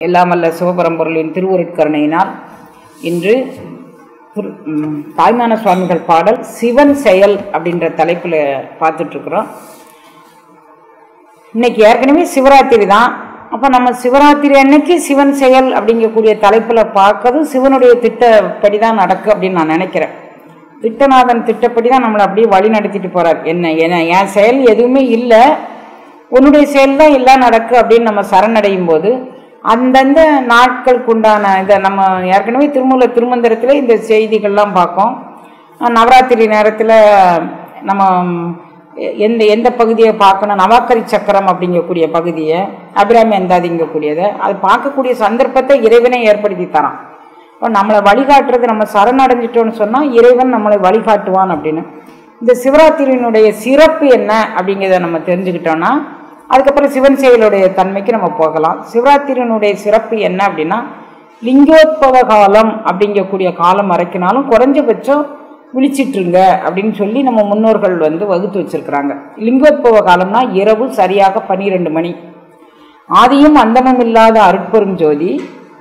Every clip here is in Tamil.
எல்லாம் வல்ல சிவபரம்பொருளின் திருவுருட்கருணையினால் இன்று திரு- ம், தாய்மான சுவாமிகள் பாடல் சிவன் செயல் அப்படின்ற தலைப்பில் பார்த்துட்ருக்குறோம் இன்னைக்கு ஏற்கனவே சிவராத்திரி தான் அப்போ நம்ம சிவராத்திரி அன்னைக்கு சிவன் செயல் அப்படிங்கக்கூடிய தலைப்பில் பார்க்கறதும் சிவனுடைய திட்டப்படி தான் நடக்கு அப்படின்னு நான் நினைக்கிறேன் திட்டநாதன் திட்டப்படி தான் நம்மளை அப்படியே வழி நடத்திட்டு போகிறார் என்ன என்ன என் செயல் எதுவுமே இல்லை உன்னுடைய செயல் தான் எல்லாம் நடக்கு அப்படின்னு நம்ம சரணடையும் போது அந்தந்த நாட்களுக்கு உண்டான இதை நம்ம ஏற்கனவே திருமூல திருமந்திரத்தில் இந்த செய்திகள்லாம் பார்க்கோம் அஹ் நவராத்திரி நேரத்தில் நம்ம எ- எந்த எந்த பகுதியை பார்க்கணும் நவாக்கரி சக்கரம் அப்படிங்கக்கூடிய பகுதியை அபிராமி அந்தாதிங்கக்கூடியதை அது பார்க்கக்கூடிய சந்தர்ப்பத்தை இறைவனே ஏற்படுத்தி தரான் இப்போ நம்மளை வழிகாட்டுறது நம்ம சரணடைஞ்சிட்டோம்னு சொன்னால் இறைவன் நம்மளை வழிகாட்டுவான் அப்படின்னு இந்த சிவராத்திரியினுடைய சிறப்பு என்ன அப்படிங்கிறத நம்ம தெரிஞ்சுக்கிட்டோம்னா அதுக்கப்புறம் சிவன் செயலுடைய தன்மைக்கு நம்ம போகலாம் சிவராத்திரியினுடைய சிறப்பு என்ன அப்படின்னா லிங்கோத்பவ காலம் அப்படிங்கக்கூடிய காலம் வரைக்கினாலும் குறைஞ்சபட்சம் விழிச்சிட்ருங்க அப்படின்னு சொல்லி நம்ம முன்னோர்கள் வந்து வகுத்து வச்சிருக்கிறாங்க லிங்கோத்பவ காலம்னா இரவு சரியாக பன்னிரெண்டு மணி ஆதியும் அந்தமும் இல்லாத அருட்பெரும் ஜோதி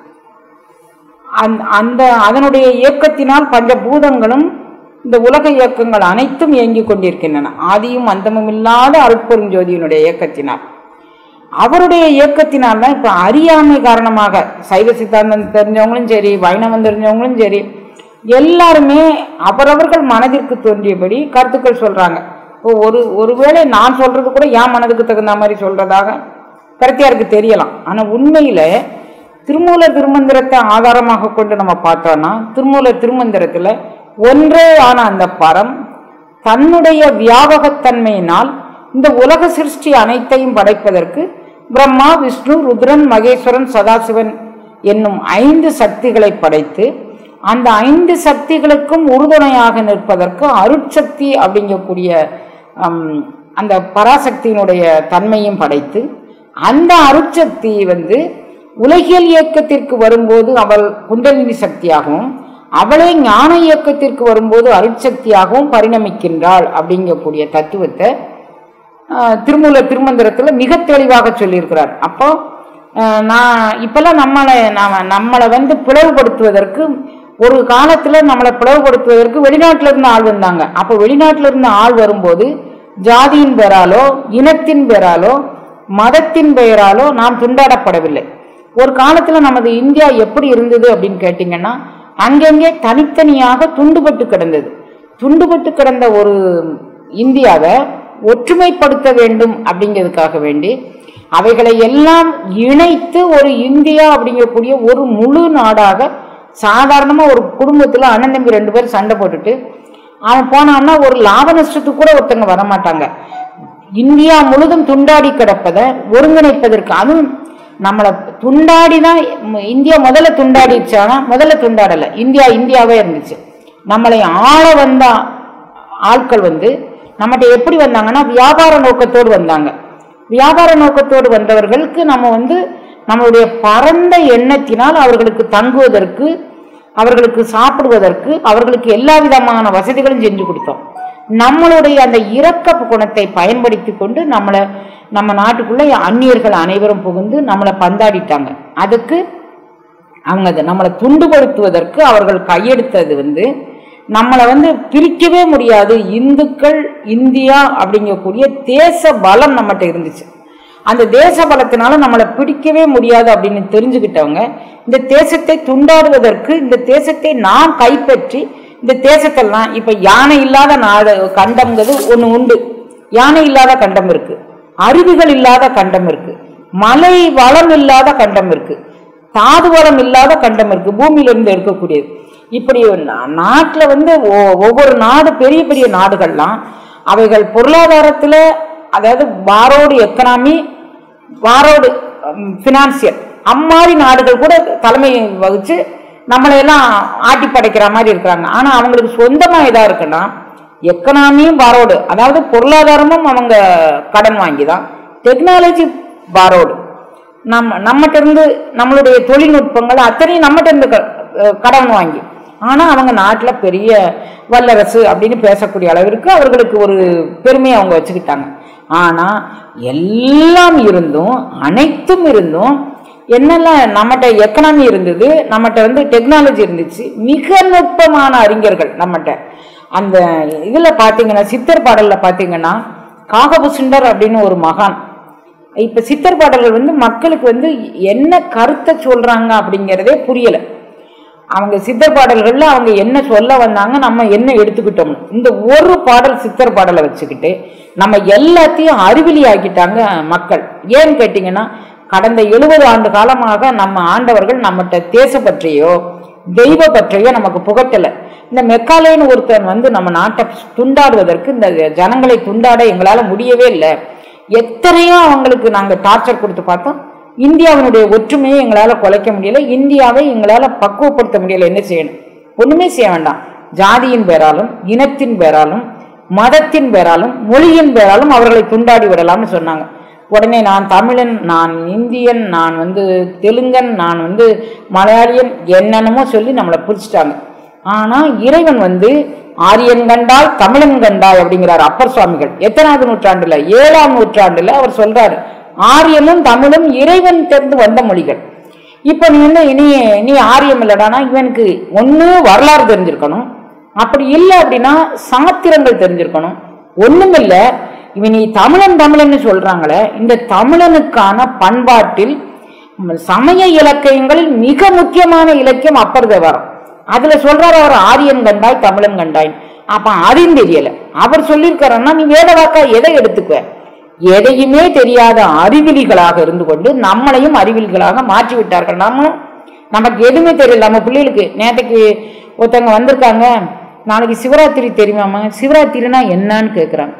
அந்த அந்த அதனுடைய இயக்கத்தினால் பஞ்சபூதங்களும் இந்த உலக இயக்கங்கள் அனைத்தும் இயங்கிக் கொண்டிருக்கின்றன ஆதியும் அந்தமும் இல்லாத அருட்பெரும் ஜோதியினுடைய இயக்கத்தினால் அவருடைய இயக்கத்தினால் தான் இப்போ அறியாமை காரணமாக சைவ சித்தாந்தம் தெரிஞ்சவங்களும் சரி வைணவம் தெரிஞ்சவங்களும் சரி எல்லாருமே அவரவர்கள் மனதிற்கு தோன்றியபடி கருத்துக்கள் சொல்றாங்க இப்போ ஒரு ஒருவேளை நான் சொல்றது கூட என் மனதுக்கு தகுந்த மாதிரி சொல்றதாக கருத்தியாருக்கு தெரியலாம் ஆனால் உண்மையில திருமூலர் திருமந்திரத்தை ஆதாரமாக கொண்டு நம்ம பார்த்தோம்னா திருமூலர் திருமந்திரத்தில் ஒன்றே ஆன அந்த பரம் தன்னுடைய வியாபகத்தன்மையினால் இந்த உலக சிருஷ்டி அனைத்தையும் படைப்பதற்கு பிரம்மா விஷ்ணு ருத்ரன் மகேஸ்வரன் சதாசிவன் என்னும் ஐந்து சக்திகளை படைத்து அந்த ஐந்து சக்திகளுக்கும் உறுதுணையாக நிற்பதற்கு அருட்சக்தி அப்படிங்கக்கூடிய ஹம், அந்த பராசக்தியினுடைய தன்மையும் படைத்து அந்த அருட்சக்தி வந்து உலகியல் இயக்கத்திற்கு வரும்போது அவள் குண்டலினி சக்தியாகவும் அவளே ஞான இயக்கத்திற்கு வரும்போது அருட்சக்தியாகவும் பரிணமிக்கின்றாள் அப்படிங்கக்கூடிய தத்துவத்தை ஆஹ், திருமூலர் திருமந்திரத்தில் மிக தெளிவாக சொல்லியிருக்கிறார் அப்போ ஆஹ், நான் இப்பெல்லாம் நம்மளை நாம நம்மளை வந்து பிளவுபடுத்துவதற்கு ஒரு காலத்தில் நம்மளை பிளவுபடுத்துவதற்கு வெளிநாட்டில இருந்து ஆள் வந்தாங்க அப்போ வெளிநாட்டில இருந்து ஆள் வரும்போது ஜாதியின் பெயராலோ இனத்தின் பெயராலோ மதத்தின் பெயராலோ நாம் துண்டாடப்படவில்லை ஒரு காலத்தில் நமது இந்தியா எப்படி இருந்தது அப்படின்னு கேட்டிங்கன்னா அங்கங்கே தனித்தனியாக துண்டுபட்டு கிடந்தது துண்டுபட்டு கிடந்த ஒரு இந்தியாவை ஒற்றுமைப்படுத்த வேண்டும் அப்படிங்கிறதுக்காக வேண்டி அவைகளை எல்லாம் இணைத்து ஒரு இந்தியா அப்படிங்கக்கூடிய ஒரு முழு நாடாக சாதாரணமாக ஒரு குடும்பத்தில் அண்ணன் தம்பி ரெண்டு பேர் சண்டை போட்டுட்டு அவன் போனான்னா ஒரு லாப நஷ்டத்துக்கு கூட ஒருத்தங்க வரமாட்டாங்க இந்தியா முழுதும் துண்டாடி கிடப்பதை ஒருங்கிணைப்பதற்கு அதுவும் நம்மளை துண்டாடி தான் ம், இந்தியா முதல்ல துண்டாடிச்சானா முதல்ல துண்டாடலை இந்தியா இந்தியாவே இருந்துச்சு நம்மளை ஆள வந்த ஆட்கள் வந்து நம்மகிட்ட எப்படி வந்தாங்கன்னா வியாபார நோக்கத்தோடு வந்தாங்க வியாபார நோக்கத்தோடு வந்தவர்களுக்கு நம்ம வந்து நம்மளுடைய பரந்த எண்ணத்தினால் அவர்களுக்கு தங்குவதற்கு அவர்களுக்கு சாப்பிடுவதற்கு அவர்களுக்கு எல்லா விதமான வசதிகளும் செஞ்சு கொடுத்தோம் நம்மளுடைய அந்த இரக்க குணத்தை பயன்படுத்தி கொண்டு நம்மளை நம்ம நாட்டுக்குள்ள அந்நியர்கள் அனைவரும் புகுந்து நம்மளை பந்தாடிட்டாங்க அதுக்கு அவங்க அதை நம்மளை துண்டுபடுத்துவதற்கு அவர்கள் கையெடுத்தது வந்து நம்மளை வந்து பிரிக்கவே முடியாது இந்துக்கள் இந்தியா அப்படிங்கக்கூடிய தேச பலம் நம்மகிட்ட இருந்துச்சு அந்த தேச பலத்தினால நம்மளை பிடிக்கவே முடியாது அப்படின்னு தெரிஞ்சுக்கிட்டவங்க இந்த தேசத்தை துண்டாடுவதற்கு இந்த தேசத்தை நாம் கைப்பற்றி இந்த தேசத்தெல்லாம் இப்ப யானை இல்லாத நாடு கண்டம்ங்கிறது ஒன்று உண்டு யானை இல்லாத கண்டம் இருக்கு அருவிகள் இல்லாத கண்டம் இருக்கு மலை வளம் இல்லாத கண்டம் இருக்கு தாது வளம் இல்லாத கண்டம் இருக்கு பூமியிலிருந்து இருக்கக்கூடியது இப்படி நாட்டில் வந்து ஒ- ஒவ்வொரு நாடு பெரிய பெரிய நாடுகள்லாம் அவைகள் பொருளாதாரத்தில் அதாவது பாரோடு எக்கனாமி பாரோடு ஃபினான்சியல் அம்மாதிரி நாடுகள் கூட தலைமை வகிச்சு நம்மளையெல்லாம் ஆட்டி படைக்கிற மாதிரி இருக்கிறாங்க ஆனால் அவங்களுக்கு சொந்தமாக இதாக இருக்குன்னா எக்கனாமியும் பாரோடு அதாவது பொருளாதாரமும் அவங்க கடன் வாங்கி தான் டெக்னாலஜி பாரோடு நம்ம நம்மகிட்ட இருந்து நம்மளுடைய தொழில்நுட்பங்கள் அத்தனையும் நம்மகிட்ட இருந்து க- அஹ் கடன் வாங்கி ஆனால் அவங்க நாட்டில் பெரிய வல்லரசு அப்படின்னு பேசக்கூடிய அளவிற்கு அவர்களுக்கு ஒரு பெருமையை அவங்க வச்சுக்கிட்டாங்க ஆனால் எல்லாம் இருந்தும் அனைத்தும் இருந்தும் என்னெல்லாம் நம்மகிட்ட எக்கனாமி இருந்தது நம்மகிட்ட வந்து டெக்னாலஜி இருந்துச்சு மிக நுட்பமான அறிஞர்கள் நம்மகிட்ட அந்த இதில் பார்த்தீங்கன்னா சித்தர் பாடலில் பார்த்தீங்கன்னா காகபுசுண்டர் அப்படின்னு ஒரு மகான் இப்போ சித்தர் பாடல்கள் வந்து மக்களுக்கு வந்து என்ன கருத்தை சொல்கிறாங்க அப்படிங்கிறதே புரியலை அவங்க சித்தர் பாடல்கள்ல அவங்க என்ன சொல்ல வந்தாங்க நம்ம என்ன எடுத்துக்கிட்டோம் இந்த ஒரு பாடல் சித்தர் பாடலை வச்சுக்கிட்டு நம்ம எல்லாத்தையும் அறிவிலி ஆக்கிட்டாங்க மக்கள் ஏன்னு கேட்டிங்கன்னா கடந்த எழுபது ஆண்டு காலமாக நம்ம ஆண்டவர்கள் நம்மகிட்ட தேச பற்றியோ தெய்வ பற்றியோ நமக்கு புகட்டலை இந்த மெக்காலேன்னு ஒருத்தன் வந்து நம்ம நாட்டை துண்டாடுவதற்கு இந்த ஜனங்களை துண்டாட எங்களால் முடியவே இல்லை எத்தனையோ அவங்களுக்கு நாங்கள் டார்ச்சர் கொடுத்து பார்த்தோம் இந்தியாவினுடைய ஒற்றுமையை எங்களால் குலைக்க முடியல இந்தியாவை எங்களால் பக்குவப்படுத்த முடியல என்ன செய்யணும் ஒன்றுமே செய்ய வேண்டாம் ஜாதியின் பேராலும் இனத்தின் பேராலும் மதத்தின் பேராலும் மொழியின் பேராலும் அவர்களை துண்டாடி விடலாம்னு சொன்னாங்க உடனே நான் தமிழன் நான் இந்தியன் நான் வந்து தெலுங்கன் நான் வந்து மலையாளியன் என்னென்னமோ சொல்லி நம்மளை பிடிச்சிட்டாங்க ஆனால் இறைவன் வந்து ஆரியன் கண்டால் தமிழன் கண்டாய் அப்படிங்கிறார் அப்பர் சுவாமிகள் எத்தனாவது நூற்றாண்டுல ஏழாம் நூற்றாண்டுல அவர் சொல்றாரு ஆரியமும் தமிழும் இறைவன் தெரிந்து வந்த மொழிகள் இப்போ நீ வந்து இனி நீ ஆரியம் இல்லடானா இவனுக்கு ஒன்று வரலாறு தெரிஞ்சிருக்கணும் அப்படி இல்லை அப்படின்னா சாத்திரங்கள் தெரிஞ்சிருக்கணும் ஒன்றும் இல்லை இவன் நீ தமிழன் தமிழன்னு சொல்றாங்களே இந்த தமிழனுக்கான பண்பாட்டில் சமய இலக்கியங்களில் மிக முக்கியமான இலக்கியம் அப்பர் தேவாரம் அதுல சொல்றாரு அவர் ஆரியன் கண்டாய் தமிழன் கண்டாய் அப்ப அதையும் தெரியல அவர் சொல்லியிருக்காருன்னா நீ வேத வாக்கா எதை எடுத்துக்குவ எதையுமே தெரியாத அறிவிலிகளாக இருந்து கொண்டு நம்மளையும் அறிவிலிகளாக மாற்றி விட்டார்கள் நம்மளும் நமக்கு எதுவுமே தெரியல நம்ம பிள்ளைகளுக்கு நேற்றுக்கு ஒருத்தவங்க வந்திருக்காங்க நாளைக்கு சிவராத்திரி தெரியுமாமா சிவராத்திரினா என்னன்னு கேட்குறாங்க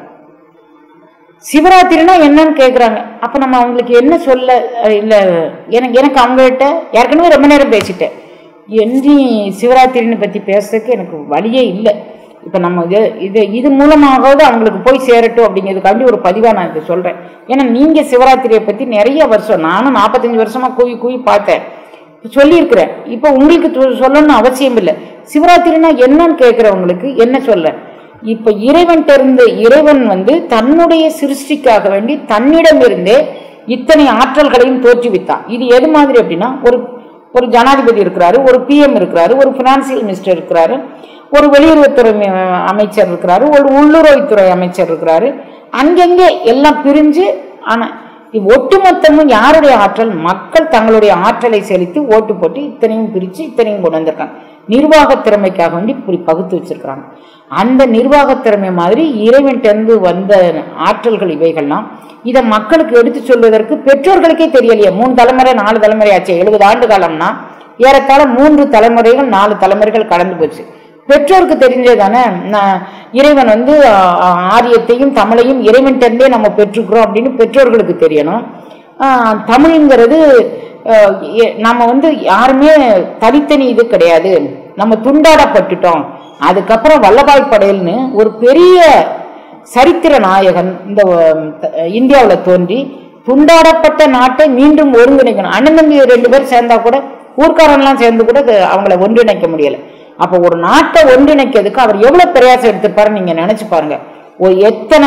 சிவராத்திரினா என்னன்னு கேட்குறாங்க அப்போ நம்ம அவங்களுக்கு என்ன சொல்ல இல்லை எனக்கு எனக்கு அவங்ககிட்ட ஏற்கனவே ரொம்ப நேரம் பேசிட்டேன் என்றி சிவராத்திரின்னு பற்றி பேசுறதுக்கு எனக்கு வழியே இல்லை இப்போ நம்ம இது இது இது மூலமாகவது அவங்களுக்கு போய் சேரட்டும் அப்படிங்கிறதுக்காண்டி ஒரு பதிவாக நான் இதை சொல்கிறேன் ஏன்னா நீங்கள் சிவராத்திரியை பற்றி நிறைய வருஷம் நானும் நாற்பத்தஞ்சு வருஷமாக கூவி கூவி பார்த்தேன் சொல்லியிருக்கிறேன் இப்போ உங்களுக்கு சொ- சொல்லணும்னு அவசியம் இல்லை சிவராத்திரினா என்னன்னு கேட்குறவங்களுக்கு என்ன சொல்ல இப்போ இறைவன்கிட்ட இருந்து இறைவன் வந்து தன்னுடைய சிருஷ்டிக்காக வேண்டி தன்னிடமிருந்தே இத்தனை ஆற்றல்களையும் தோற்றுவித்தான் இது எது மாதிரி அப்படின்னா ஒரு ஒரு ஜனாதிபதி இருக்கிறாரு ஒரு பிஎம் இருக்கிறாரு ஒரு ஃபினான்சியல் மினிஸ்டர் இருக்கிறாரு ஒரு வெளியுறவுத்துறை மி- அமைச்சர் இருக்கிறாரு ஒரு உள்ளுறவுத்துறை அமைச்சர் இருக்கிறாரு அங்கங்கே எல்லாம் பிரிஞ்சு ஆனால் ஒட்டுமொத்தமும் யாருடைய ஆற்றல் மக்கள் தங்களுடைய ஆற்றலை செலுத்தி ஓட்டு போட்டு இத்தனையும் பிரித்து இத்தனையும் கொண்டு வந்திருக்காங்க நிர்வாக திறமைக்காக வேண்டி இப்படி பகுத்து வச்சிருக்கிறாங்க அந்த நிர்வாக திறமை மாதிரி இறைவன்கிட்டருந்து வந்த ஆற்றல்கள் இவைகள்லாம் இதை மக்களுக்கு எடுத்து சொல்வதற்கு பெற்றோர்களுக்கே தெரியலையே மூணு தலைமுறை நாலு தலைமுறை ஆச்சு எழுபது ஆண்டு காலம்னா ஏறத்தாழ மூன்று தலைமுறைகள் நாலு தலைமுறைகள் கடந்து போச்சு பெற்றோருக்கு தெரிஞ்சதானே நான் இறைவன் வந்து ஆ, ஆ, ஆரியத்தையும் தமிழையும் இறைவன்கிட்டருந்தே நம்ம பெற்றுக்கிறோம் அப்படின்னு பெற்றோர்களுக்கு தெரியணும் ஆ, தமிழ்ங்கிறது ஆ, எ- நம்ம வந்து யாருமே தனித்தனி இது கிடையாது நம்ம துண்டாடப்பட்டுட்டோம் அதுக்கப்புறம் வல்லபாய் படையல்னு ஒரு பெரிய சரித்திர நாயகன் இந்த இந்தியாவில் தோன்றி துண்டாடப்பட்ட நாட்டை மீண்டும் ஒருங்கிணைக்கணும் அண்ணன் தம்பி ரெண்டு பேர் சேர்ந்தா கூட ஊர்க்காரன்லாம் சேர்ந்து கூட அது அவங்கள ஒன்றிணைக்க முடியல அப்போ ஒரு நாட்டை ஒன்றிணைக்கிறதுக்கு அவர் எவ்வளவு பிரயாசம் எடுத்திருப்பாருன்னு நீங்க நினைச்சு பாருங்க ஒரு எத்தனை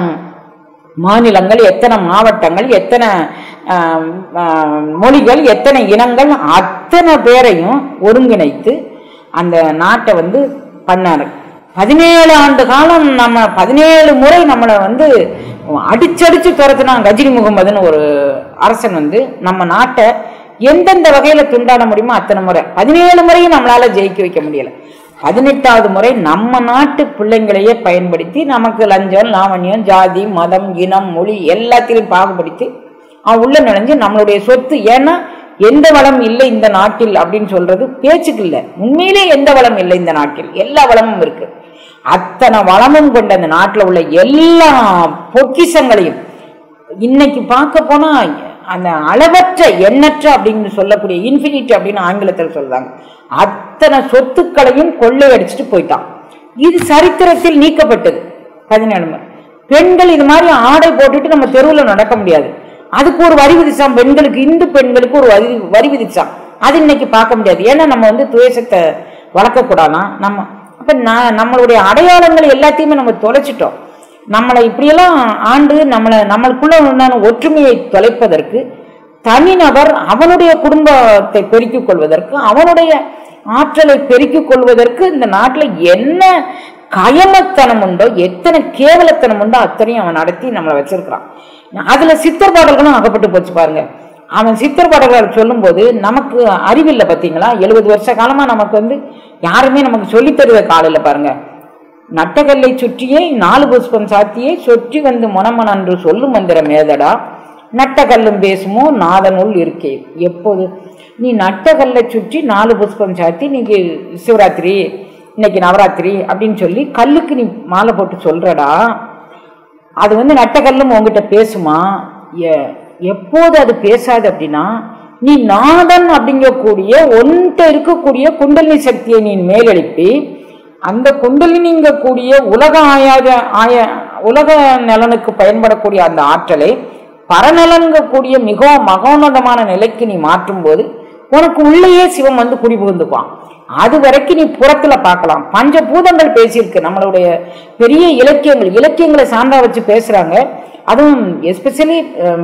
மாநிலங்கள் எத்தனை மாவட்டங்கள் எத்தனை ஆம், ஆம், மொழிகள் எத்தனை இனங்கள் அத்தனை பேரையும் ஒருங்கிணைத்து அந்த நாட்டை வந்து பண்ணாரு பதினேழு ஆண்டு காலம் நம்ம பதினேழு முறை நம்மளை வந்து அடிச்சடிச்சு துரத்துனா கஜினி முகமதுன்னு ஒரு அரசன் வந்து நம்ம நாட்டை எந்தெந்த வகையில துண்டாட முடியுமோ அத்தனை முறை பதினேழு முறையும் நம்மளால ஜெயிக்க வைக்க முடியல பதினெட்டாவது முறை நம்ம நாட்டு பிள்ளைங்களையே பயன்படுத்தி நமக்கு லஞ்சம் லாவண்யம் ஜாதி மதம் இனம் மொழி எல்லாத்திலும் பாகுபடுத்தி அவன் உள்ள நுழைஞ்சு நம்மளுடைய சொத்து ஏன்னா எந்த வளம் இல்லை இந்த நாட்டில் அப்படின்னு சொல்றது பேச்சுக்கு இல்லை உண்மையிலே எந்த வளம் இல்லை இந்த நாட்டில் எல்லா வளமும் இருக்கு அத்தனை வளமும் கொண்ட அந்த நாட்டில் உள்ள எல்லா பொக்கிஷங்களையும் இன்னைக்கு பார்க்க போனா அந்த அளவற்ற எண்ணற்ற அப்படின்னு சொல்லக்கூடிய இன்ஃபினிட் அப்படின்னு ஆங்கிலத்தில் சொல்றாங்க அத்தனை சொத்துக்களையும் கொள்ளையடிச்சிட்டு போயிட்டான் இது சரித்திரத்தில் நீக்கப்பட்டது பதினேழு முறை பெண்கள் இது மாதிரி ஆடை போட்டுட்டு நம்ம தெருவில் நடக்க முடியாது அதுக்கு ஒரு வரி விதிச்சான் பெண்களுக்கு இந்து பெண்களுக்கு ஒரு வரி வரி விதிச்சான் அது இன்னைக்கு பார்க்க முடியாது ஏன்னா நம்ம வந்து துவேஷத்தை வளர்க்கக்கூடாதான் நம்ம அப்ப நான் நம்மளுடைய அடையாளங்கள் எல்லாத்தையுமே நம்ம தொலைச்சிட்டோம் நம்மளை இப்படியெல்லாம் ஆண்டு நம்மளை நம்மளுக்குள்ள உண்டான ஒற்றுமையை தொலைப்பதற்கு தனிநபர் அவனுடைய குடும்பத்தை பெருக்கிக் கொள்வதற்கு அவனுடைய ஆற்றலை பெருக்கிக் கொள்வதற்கு இந்த நாட்டில் என்ன கயமத்தனம் உண்டோ எத்தனை கேவலத்தனம் உண்டோ அத்தனையும் அவன் நடத்தி நம்மளை வச்சிருக்கிறான் அதுல சித்தர் பாடல்களும் அகப்பட்டு போச்சு பாருங்க அவன் சித்தர் பாடல்கள் சொல்லும்போது நமக்கு அறிவில்லை பார்த்தீங்களா எழுபது வருஷ காலமா நமக்கு வந்து யாருமே நமக்கு சொல்லித் தருவ காலையில் பாருங்க நட்டகல்லை சுற்றியே நாலு புஷ்பம் சாத்தியே சொற்றி வந்து முனமன் அன்று சொல்லும் மந்திரம் ஏதடா நட்டகல்லும் பேசுமோ நாதனுள் இருக்கே எப்போது நீ நட்டகல்லை சுற்றி நாலு புஷ்பம் சாத்தி இன்னைக்கு சிவராத்திரி இன்னைக்கு நவராத்திரி அப்படின்னு சொல்லி கல்லுக்கு நீ மாலை போட்டு சொல்றடா அது வந்து நட்டகல்லும் உங்ககிட்ட பேசுமா எ- எப்போது அது பேசாது அப்படின்னா நீ நாதன் அப்படிங்கக்கூடிய ஒன்ட்ட இருக்கக்கூடிய குண்டலினி சக்தியை நீ மேலெழுப்பி அந்த குண்டலினிங்கக்கூடிய உலக ஆயாத ஆய உலக நலனுக்கு பயன்படக்கூடிய அந்த ஆற்றலை பரநலன்கக்கூடிய மிகவும் மகோன்னதமான நிலைக்கு நீ மாற்றும்போது உனக்கு உள்ளேயே சிவம் வந்து குடிபுகுந்துப்பான் அது வரைக்கும் நீ புறத்துல பார்க்கலாம் பஞ்சபூதங்கள் பேசியிருக்கு நம்மளுடைய பெரிய இலக்கியங்கள் இலக்கியங்களை சான்றா வச்சு பேசுறாங்க அதுவும் எஸ்பெஷலி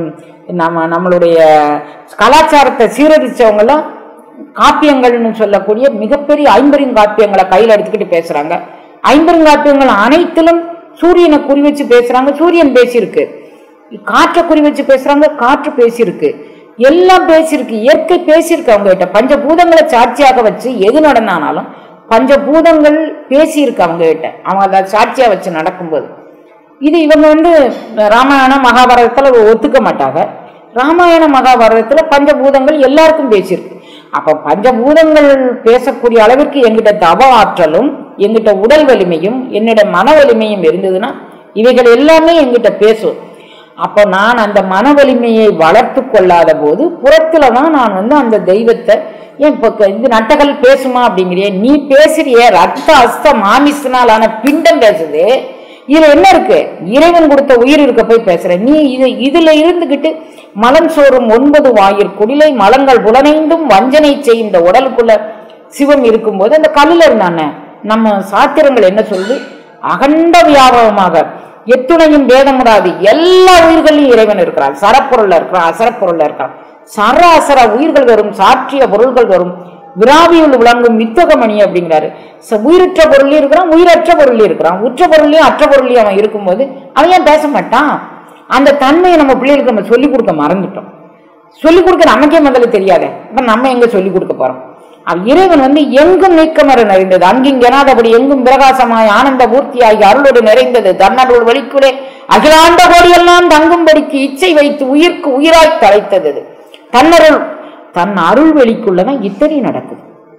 நம்ம நம்மளுடைய கலாச்சாரத்தை சீரழிச்சவங்களாம் காப்பியங்கள்னு சொல்லக்கூடிய மிகப்பெரிய ஐம்பெருங்காப்பியங்களை கையில் எடுத்துக்கிட்டு பேசுறாங்க ஐம்பெருங்காப்பியங்கள் அனைத்திலும் சூரியனை குறி வச்சு பேசுறாங்க சூரியன் பேசியிருக்கு காற்றை குறி வச்சு பேசுறாங்க காற்று பேசியிருக்கு எல்லாம் பேசியிருக்கு இயற்கை பேசியிருக்கு அவங்க கிட்ட பஞ்சபூதங்களை சாட்சியாக வச்சு எது நடந்தானாலும் பஞ்சபூதங்கள் பேசியிருக்கு அவங்க கிட்ட அவங்க அதை சாட்சியா வச்சு நடக்கும்போது இது இவங்க வந்து ராமாயண மகாபாரதத்துல ஒத்துக்க மாட்டாங்க ராமாயண மகாபாரதத்துல பஞ்சபூதங்கள் எல்லாருக்கும் பேசியிருக்கு அப்ப பஞ்சபூதங்கள் பேசக்கூடிய அளவிற்கு எங்கிட்ட தவ ஆற்றலும் எங்கிட்ட உடல் வலிமையும் என்னிட மன வலிமையும் இருந்ததுன்னா இவைகள் எல்லாமே எங்கிட்ட பேசும் அப்போ நான் அந்த மன வலிமையை வளர்த்து கொள்ளாத போது புறத்துல தான் நான் வந்து அந்த தெய்வத்தை ஏன் இப்போ க- இது நட்டகல் பேசுமா அப்படிங்கிறிய நீ பேசுறிய ரத்த அஸ்த மாமிசனாலான பிண்டம் பேசுது இதுல என்ன இருக்கு இறைவன் கொடுத்த உயிர் இருக்க போய் பேசுற நீ இது இதுல இருந்துகிட்டு மலம் சோறும் ஒன்பது வாயிற் குடிலை மலங்கள் புலனைந்தும் வஞ்சனை செய்யும் இந்த உடலுக்குள்ள சிவம் இருக்கும்போது அந்த கல்லுல இருந்தானே நம்ம சாத்திரங்கள் என்ன சொல்லுது அகண்ட வியாபகமாக எத்துணையும் பேதமுடாது எல்லா உயிர்களையும் இறைவன் இருக்கிறான் சரப்பொருள்ல இருக்கிறான் அசரப்பொருள்ல இருக்கிறான் சர அசர உயிர்கள் வரும் சாற்றிய பொருள்கள் வரும் விராவியுள் விளங்கும் வித்தகமணி அப்படிங்கிறாரு ச- உயிரற்ற பொருளையும் இருக்கிறான் உயிரற்ற பொருளையும் இருக்கிறான் உற்ற பொருளையும் அற்ற பொருளையும் அவன் இருக்கும்போது அவன் ஏன் பேச மாட்டான் அந்த தன்மையை நம்ம பிள்ளைகளுக்கு நம்ம சொல்லிக் கொடுக்க மறந்துட்டோம் சொல்லிக் கொடுக்க நமக்கே முதல்ல தெரியாதே இப்ப நம்ம எங்க சொல்லிக் கொடுக்க போறோம் அவ் இறைவன் வந்து எங்கும் நீக்கமர நிறைந்தது அங்கிங்கெனாதபடி எங்கும் பிரகாசமாய் ஆனந்த பூர்த்தியாகி அருளோடு நிறைந்தது தன்னருள் வழிக்குள்ளே அகிலாண்ட கோடியெல்லாம் தங்கும்படிக்கு இச்சை வைத்து உயிர்க்கு உயிராய் தலைத்தது அது. தன்னருள் தன் அருள் வெளிக்குள்ளதான் இத்தனை நடக்குது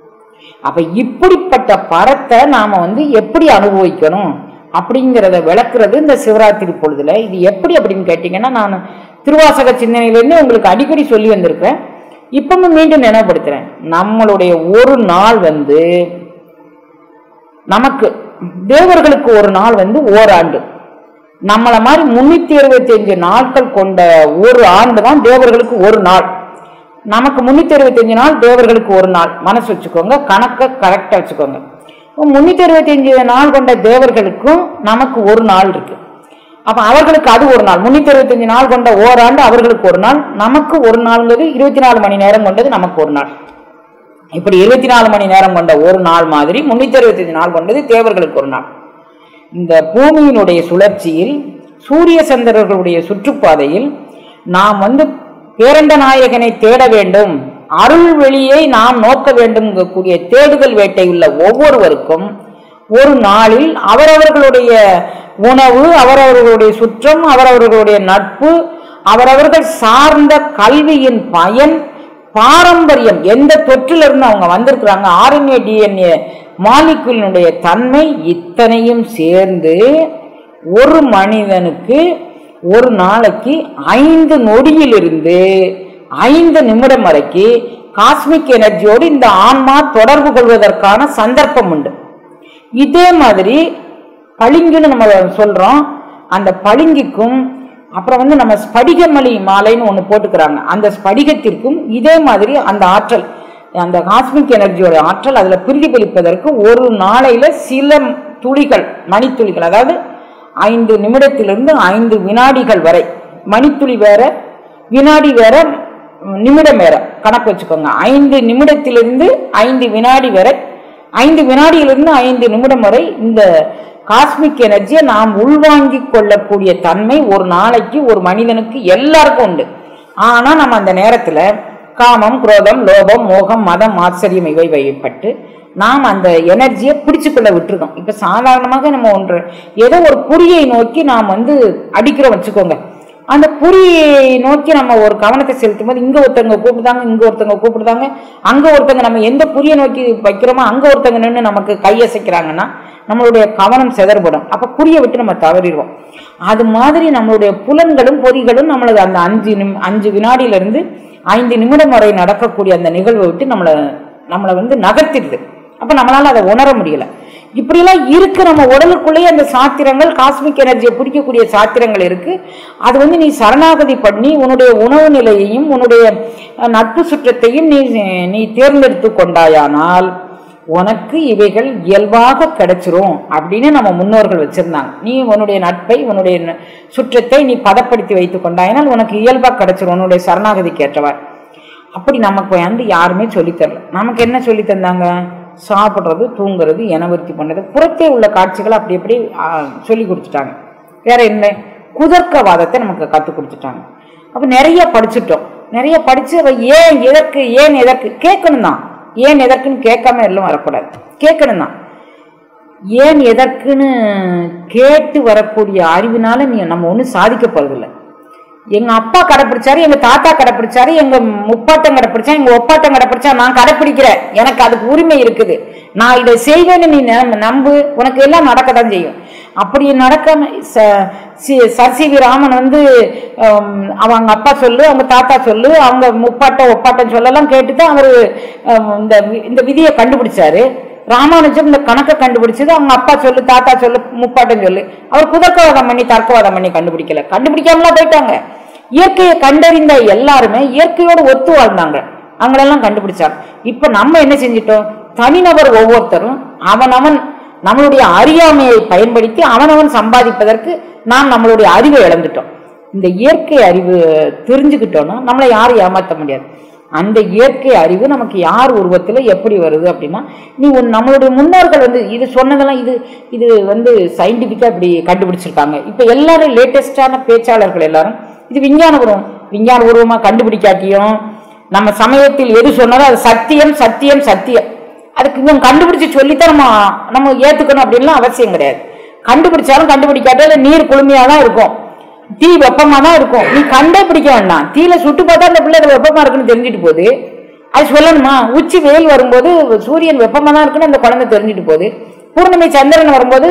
அப்ப இப்படிப்பட்ட பரத்தை நாம வந்து எப்படி அனுபவிக்கணும் அப்படிங்கிறத விளக்குறது இந்த சிவராத்திரி பொழுதுல இது எப்படி அப்படின்னு கேட்டீங்கன்னா நான் திருவாசக சிந்தனையிலேருந்து உங்களுக்கு அடிக்கடி சொல்லி வந்திருக்கிறேன் இப்பவும் மீண்டும் நினைவுபடுத்துறேன் நம்மளுடைய ஒரு நாள் வந்து நமக்கு தேவர்களுக்கு ஒரு நாள் வந்து ஓராண்டு நம்மள மாதிரி முன்னூத்தி அறுபத்தி அஞ்சு நாட்கள் கொண்ட ஒரு ஆண்டு தான் தேவர்களுக்கு ஒரு நாள் நமக்கு முன்னூத்தி அறுபத்தஞ்சு நாள் தேவர்களுக்கு ஒரு நாள் மனசு வச்சுக்கோங்க கணக்கை கரெக்டா வச்சுக்கோங்க முன்னூத்தி அறுபத்தஞ்சு நாள் கொண்ட தேவர்களுக்கும் நமக்கு ஒரு நாள் இருக்கு அப்ப அவர்களுக்கு அது ஒரு நாள் முன்னூத்தி அறுபத்தஞ்சு நாள் கொண்ட ஓராண்டு அவர்களுக்கு ஒரு நாள் நமக்கு ஒரு நாள்ங்கிறது இருபத்தி நாலு மணி நேரம் கொண்டது நமக்கு ஒரு நாள் இப்படி இருபத்தி நாலு மணி நேரம் கொண்ட ஒரு நாள் மாதிரி முன்னூத்தி அறுபத்தஞ்சு நாள் கொண்டது தேவர்களுக்கு ஒரு நாள் இந்த பூமியினுடைய சுழற்சியில் சூரிய சந்திரர்களுடைய சுற்றுப்பாதையில் நாம் வந்து பேரண்ட நாயகனை தேட வேண்டும் அருள் வெளியை நாம் நோக்க வேண்டும் கூடிய தேடுதல் வேட்டை உள்ள ஒவ்வொருவருக்கும் ஒரு நாளில் அவரவர்களுடைய உணவு அவரவர்களுடைய சுற்றம் அவரவர்களுடைய நட்பு அவரவர்கள் சார்ந்த கல்வியின் பயன் பாரம்பரியம் எந்த தொற்றிலிருந்து அவங்க வந்திருக்கிறாங்க ஆர்என்ஏ டிஎன்ஏ மாலிகுலினுடைய தன்மை இத்தனையும் சேர்ந்து ஒரு மனிதனுக்கு ஒரு நாளைக்கு ஐந்து நொடியிலிருந்து ஐந்து நிமிடம் வரைக்கும் காஸ்மிக் எனர்ஜியோடு இந்த ஆன்மா தொடர்பு கொள்வதற்கான சந்தர்ப்பம் உண்டு இதே மாதிரி பளிங்குன்னு நம்ம சொல்றோம் அந்த பளிங்குக்கும் அப்புறம் வந்து நம்ம ஸ்படிகமணி மாலைன்னு ஒன்று போட்டுக்கிறாங்க அந்த ஸ்படிகத்திற்கும் இதே மாதிரி அந்த ஆற்றல் அந்த காஸ்மிக் எனர்ஜியோட ஆற்றல் அதில் பிரதிபலிப்பதற்கு ஒரு நாளையில சில துளிகள் மணித்துளிகள் அதாவது ஐந்து நிமிடத்திலிருந்து ஐந்து வினாடிகள் வரை மணித்துளி வேற வினாடி வேற நிமிடம் வேற கணக்கு வச்சுக்கோங்க ஐந்து நிமிடத்திலிருந்து ஐந்து வினாடி வரை ஐந்து வினாடியிலிருந்து ஐந்து நிமிடம் வரை இந்த காஸ்மிக் எனர்ஜியை நாம் உள்வாங்கிக் கொள்ளக்கூடிய தன்மை ஒரு நாளைக்கு ஒரு மனிதனுக்கு எல்லாருக்கும் உண்டு ஆனா நம்ம அந்த நேரத்துல காமம் குரோதம் லோபம் மோகம் மதம் ஆச்சரியம் இவை வைப்பட்டு நாம் அந்த எனர்ஜியை பிடிச்சுக்கொள்ள விட்டுருக்கோம் இப்ப சாதாரணமாக நம்ம ஒன்று ஏதோ ஒரு குறியை நோக்கி நாம் வந்து அடிக்கிறோம் வச்சுக்கோங்க அந்த குறியை நோக்கி நம்ம ஒரு கவனத்தை செலுத்தும் போது இங்க ஒருத்தவங்க கூப்பிடுதாங்க இங்க ஒருத்தவங்க கூப்பிடுதாங்க அங்க ஒருத்தவங்க நம்ம எந்த குறியை நோக்கி வைக்கிறோமோ அங்க ஒருத்தவங்க நின்று நமக்கு கையசைக்கிறாங்கன்னா நம்மளுடைய கவனம் சிதறப்படும் அப்ப குறியை விட்டு நம்ம தவறிடுவோம் அது மாதிரி நம்மளுடைய புலன்களும் பொறிகளும் நம்மளது அந்த அஞ்சு நிம் அஞ்சு வினாடியில இருந்து ஐந்து நிமிடம் வரை நடக்கக்கூடிய அந்த நிகழ்வை விட்டு நம்மளை நம்மளை வந்து நகர்த்திடுது அப்ப நம்மளால அதை உணர முடியல இப்படியெல்லாம் இருக்கு நம்ம உடலுக்குள்ளேயே அந்த சாத்திரங்கள் காஸ்மிக் எனர்ஜியை பிடிக்கக்கூடிய சாத்திரங்கள் இருக்கு அது வந்து நீ சரணாகதி பண்ணி உன்னுடைய உணவு நிலையையும் உன்னுடைய அஹ், நட்பு சுற்றத்தையும் நீ நீ தேர்ந்தெடுத்து கொண்டாயானால் உனக்கு இவைகள் இயல்பாக கிடைச்சிரும் அப்படின்னு நம்ம முன்னோர்கள் வச்சிருந்தாங்க நீ உன்னுடைய நட்பை உன்னுடைய ந- சுற்றத்தை நீ பதப்படுத்தி வைத்துக் கொண்டாயினால் உனக்கு இயல்பாக கிடைச்சிரும் உன்னுடைய சரணாகதிக்கு ஏற்றவாறு அப்படி நமக்கு வந்து யாருமே சொல்லித் தரல நமக்கு என்ன சொல்லித் தந்தாங்க சாப்பிட்றது தூங்குறது இனவர்த்தி பண்ணுறது புறத்தே உள்ள காட்சிகளை அப்படி அப்படி ஆ, சொல்லி கொடுத்துட்டாங்க வேற என்ன குதர்க்கவாதத்தை நமக்கு கற்றுக் கொடுத்துட்டாங்க அப்போ நிறைய படிச்சுட்டோம் நிறைய படிச்சு அவ ஏன் எதற்கு ஏன் எதற்கு கேட்கணும் தான் ஏன் எதற்குன்னு கேட்காம எல்லாம் வரக்கூடாது கேட்கணும் தான் ஏன் எதற்குன்னு கேட்டு வரக்கூடிய அறிவினால நீ நம்ம ஒன்றும் சாதிக்க போறதில்லை எங்க அப்பா கடைப்பிடிச்சாரு எங்க தாத்தா கடைப்பிடிச்சாரு எங்க முப்பாட்டம் கடைப்பிடிச்சா எங்க ஒப்பாட்டம் கடைப்பிடிச்சா நான் கடைப்பிடிக்கிறேன் எனக்கு அதுக்கு உரிமை இருக்குது நான் இதை செய்வேன்னு நீ நம்ப- நம்பு உனக்கு எல்லாம் நடக்கத்தான் செய்யும் அப்படி நடக்காம ச- சி- சர் சி வி ராமன் வந்து ஹம், அவங்க அப்பா சொல்லு அவங்க தாத்தா சொல்லு அவங்க முப்பாட்டம் ஒப்பாட்டம் சொல்லலாம் கேட்டுதான் அவரு ஹம், இந்த வி- இந்த விதியை கண்டுபிடிச்சாரு ராமானுஜம் இந்த கணக்கை கண்டுபிடிச்சது அவங்க அப்பா சொல்லு தாத்தா சொல்லு முப்பாட்டம் சொல்லு அவர் குதர்க்கவாதம் பண்ணி தர்க்கவாதம் பண்ணி கண்டுபிடிக்கல கண்டுபிடிக்காமலாம் போயிட்டாங்க இயற்கையை கண்டறிந்த எல்லாருமே இயற்கையோடு ஒத்து வாழ்ந்தாங்க அவங்களெல்லாம் கண்டுபிடிச்சாங்க இப்ப நம்ம என்ன செஞ்சிட்டோம் தனிநபர் ஒவ்வொருத்தரும் அவனவன் நம்மளுடைய அறியாமையை பயன்படுத்தி அவனவன் சம்பாதிப்பதற்கு நாம் நம்மளுடைய அறிவை இழந்துட்டோம் இந்த இயற்கை அறிவு தெரிஞ்சுக்கிட்டோம்னா நம்மளை யாரும் ஏமாற்ற முடியாது அந்த இயற்கை அறிவு நமக்கு யார் உருவத்தில் எப்படி வருது அப்படின்னா நீ உன் நம்மளுடைய முன்னோர்கள் வந்து இது சொன்னதெல்லாம் இது இது வந்து சயின்டிஃபிக்காக இப்படி கண்டுபிடிச்சிருக்காங்க இப்போ எல்லாரும் லேட்டஸ்டான பேச்சாளர்கள் எல்லாரும் இது விஞ்ஞான உருவம் விஞ்ஞான உருவமாக கண்டுபிடிக்காட்டியும் நம்ம சமயத்தில் எது சொன்னாலும் அது சத்தியம் சத்தியம் சத்தியம் அதுக்கு இவன் கண்டுபிடிச்சு சொல்லித்தான் நம்ம நம்ம ஏற்றுக்கணும் அப்படின்லாம் அவசியம் கிடையாது கண்டுபிடிச்சாலும் கண்டுபிடிக்காட்டாலும் நீர் குளுமையாக தான் இருக்கும் தீ வெப்பமா தான் இருக்கும் நீ கண்டே பிடிக்க வேண்டாம் தீயில சுட்டு பார்த்தா அந்த பிள்ளைகள் வெப்பமா இருக்குன்னு தெரிஞ்சுட்டு போகுது அது சொல்லணுமா உச்சி வெயில் வரும்போது சூரியன் வெப்பமா தான் இருக்குன்னு அந்த குழந்தை தெரிஞ்சுட்டு போகுது பூர்ணிமை சந்திரன் வரும்போது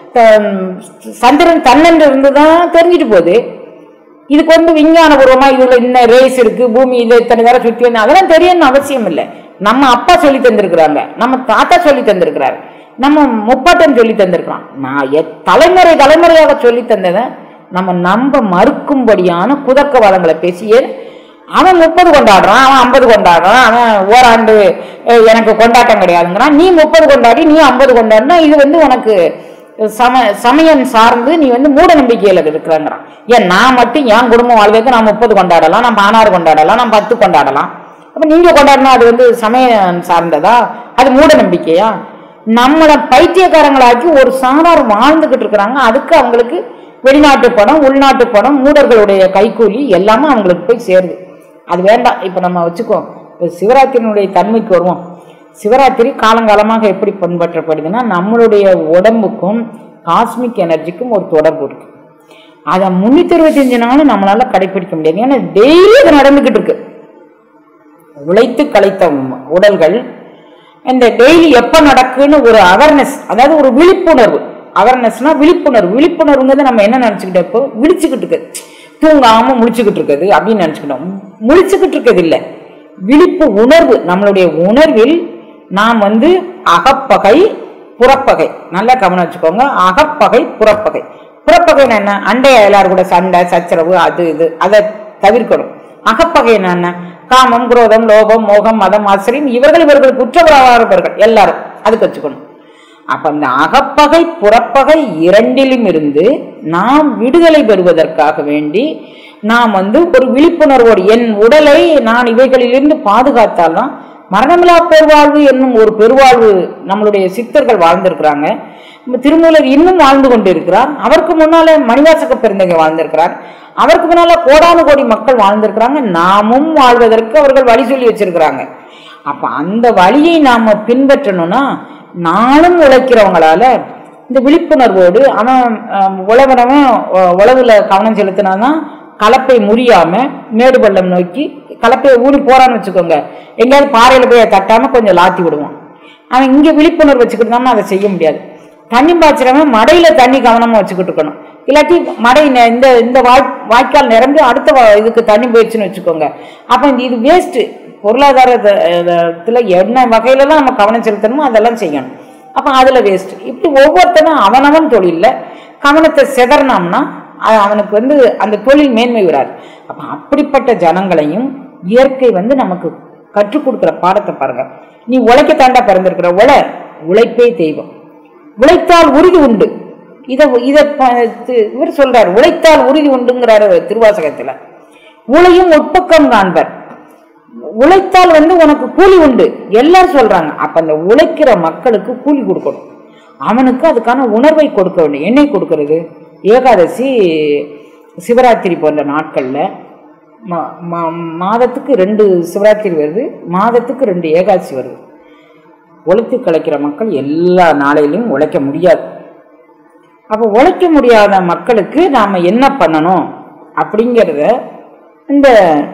த- சந்திரன் தன்னன்று இருந்து தான் தெரிஞ்சுட்டு போகுது இதுக்கு வந்து விஞ்ஞானபூர்வமா இதுல இன்ன ரேஸ் இருக்கு பூமி இதை இத்தனை தடவை சுற்றி வந்து அதெல்லாம் தெரியணும்னு அவசியம் இல்லை நம்ம அப்பா சொல்லி தந்திருக்கிறாங்க நம்ம தாத்தா சொல்லி தந்திருக்கிறாரு நம்ம முப்பாட்டன் சொல்லி தந்திருக்கிறான் நான் எ- தலைமுறை தலைமுறையாக சொல்லி தந்ததை நம்ம நம்ப மறுக்கும்படியான குதர்க்கவாதங்களை பேசியே அவன் முப்பது கொண்டாடுறான் அவன் ஐம்பது கொண்டாடுறான் அவன் ஓராண்டு அஹ், எனக்கு கொண்டாட்டம் கிடையாதுங்கிறான் நீ முப்பது கொண்டாடி நீ ஐம்பது கொண்டாடினா இது வந்து உனக்கு சம சமயம் சார்ந்து நீ வந்து மூட நம்பிக்கையில இருக்கிறாங்கிறான் ஏன் நான் மட்டும் என் குடும்பம் வாழ்வதற்கு நான் முப்பது கொண்டாடலாம் நான் பதினாறு கொண்டாடலாம் நான் பத்து கொண்டாடலாம் அப்ப நீங்க கொண்டாடினா அது வந்து சமயம் சார்ந்ததா அது மூட நம்பிக்கையா நம்மளை பைத்தியக்காரங்களாக்கி ஒரு சாரார் வாழ்ந்துகிட்டு இருக்கிறாங்க அதுக்கு அவங்களுக்கு வெளிநாட்டு படம் உள்நாட்டு படம் மூடர்களுடைய கைக்கூலி எல்லாமே அவங்களுக்கு போய் சேருது அது வேண்டாம் இப்போ நம்ம வச்சுக்கோ இப்ப சிவராத்திரியினுடைய தன்மைக்கு வருவோம் சிவராத்திரி காலங்காலமாக எப்படி பின்பற்றப்படுதுன்னா நம்மளுடைய உடம்புக்கும் காஸ்மிக் எனர்ஜிக்கும் ஒரு தொடர்பு இருக்கு அதை முன்னூத்தி இருபத்தஞ்சு நாளும் நம்மளால கடைபிடிக்க முடியாது ஏன்னா டெய்லி அது நடந்துகிட்டு இருக்கு உழைத்து களைத்த உம் உடல்கள் இந்த டெய்லி எப்ப நடக்குன்னு ஒரு அவேர்னஸ் அதாவது ஒரு விழிப்புணர்வு அவேர்னஸ்னா விழிப்புணர்வு விழிப்புணர்வுங்கிறது நம்ம என்ன நினைச்சுக்கிட்டோம் இப்போ விழிச்சுக்கிட்டு இருக்கு தூங்காம முழிச்சுக்கிட்டு இருக்குது அப்படின்னு நினைச்சுக்கிட்டோம் முழிச்சுக்கிட்டு இருக்கிறது இல்லை விழிப்பு உணர்வு நம்மளுடைய உணர்வில் நாம் வந்து அகப்பகை புறப்பகை நல்லா கவனம் வச்சுக்கோங்க அகப்பகை புறப்பகை புறப்பகைன்னா என்ன அண்டை எல்லாரும் கூட சண்டை சச்சரவு அது இது அதை தவிர்க்கணும் அகப்பகை என்ன காமம் குரோதம் லோபம் மோகம் மதம் ஆசிரியம் இவர்கள் இவர்கள் குற்றவாளர்கள் எல்லாரும் அதுக்கு வச்சுக்கணும் அப்ப அந்த அகப்பகை புறப்பகை இரண்டிலும் இருந்து நாம் விடுதலை பெறுவதற்காக வேண்டி நாம் வந்து ஒரு விழிப்புணர்வோடு என் உடலை நான் இவைகளிலிருந்து பாதுகாத்தால்தான் மரணமில்லா பெருவாழ்வு என்னும் ஒரு பெருவாழ்வு நம்மளுடைய சித்தர்கள் வாழ்ந்திருக்கிறாங்க நம்ம திருமூலர் இன்னும் வாழ்ந்து கொண்டிருக்கிறார் அவருக்கு முன்னால மணிவாசக பெருந்தகை வாழ்ந்திருக்கிறார் அவருக்கு முன்னால கோடானு கோடி மக்கள் வாழ்ந்திருக்கிறாங்க நாமும் வாழ்வதற்கு அவர்கள் வழி சொல்லி வச்சிருக்கிறாங்க அப்ப அந்த வழியை நாம பின்பற்றணும்னா நாளும் உழைக்கிறவங்களால இந்த விழிப்புணர்வோடு அவன் அஹ், உழவனவன் உ- உழவுல கவனம் செலுத்தினாதான் கலப்பை முறியாம மேடு பள்ளம் நோக்கி கலப்பையை ஊறி போறான்னு வச்சுக்கோங்க எங்கேயாவது பாறையில போய் தட்டாம கொஞ்சம் லாத்தி விடுவான் அவன் இங்க விழிப்புணர்வு வச்சுக்கிட்டு அதை செய்ய முடியாது தண்ணி பாய்ச்சறவன் மடையில தண்ணி கவனமா வச்சுக்கிட்டு இருக்கணும் இல்லாட்டி மடை நெ- இந்த இந்த வாய் வாய்க்கால் நிரம்பி அடுத்த வா- இதுக்கு தண்ணி போயிடுச்சுன்னு வச்சுக்கோங்க அப்ப இந்த இது வேஸ்ட் பொருளாதாரத்துல என்ன வகையிலலாம் நம்ம கவனம் செலுத்தணுமோ அதெல்லாம் செய்யணும் அப்ப அதுல வேஸ்ட் இப்படி ஒவ்வொருத்தனும் அவனவன் தொழில்ல கவனத்தை செதறினோம்னா அது அவனுக்கு வந்து அந்த தொழில் மேன்மை வராது அப்ப அப்படிப்பட்ட ஜனங்களையும் இயற்கை வந்து நமக்கு கற்றுக் கொடுக்குற பாடத்தை பாருங்க நீ உழைக்க தாண்டா பிறந்திருக்கிற உழ உழைப்பே தெய்வம் உழைத்தால் உறுதி உண்டு இத இத ப- தி- இவர் சொல்றாரு உழைத்தால் உறுதி உண்டுங்கிறாரு திருவாசகத்துல உழையும் உட்பக்கம் காண்பர் உழைத்தால் வந்து உனக்கு கூலி உண்டு எல்லாரும் சொல்றாங்க அப்ப அந்த உழைக்கிற மக்களுக்கு கூலி கொடுக்கணும் அவனுக்கு அதுக்கான உணர்வை கொடுக்க வேண்டும் என்னை கொடுக்கிறது ஏகாதசி சிவராத்திரி போன்ற நாட்கள்ல மா- மா- மாதத்துக்கு ரெண்டு சிவராத்திரி வருது மாதத்துக்கு ரெண்டு ஏகாதசி வருது உழைத்து கலைக்கிற மக்கள் எல்லா நாளையிலும் உழைக்க முடியாது அப்போ உழைக்க முடியாத மக்களுக்கு நாம என்ன பண்ணணும் அப்படிங்கிறத இந்த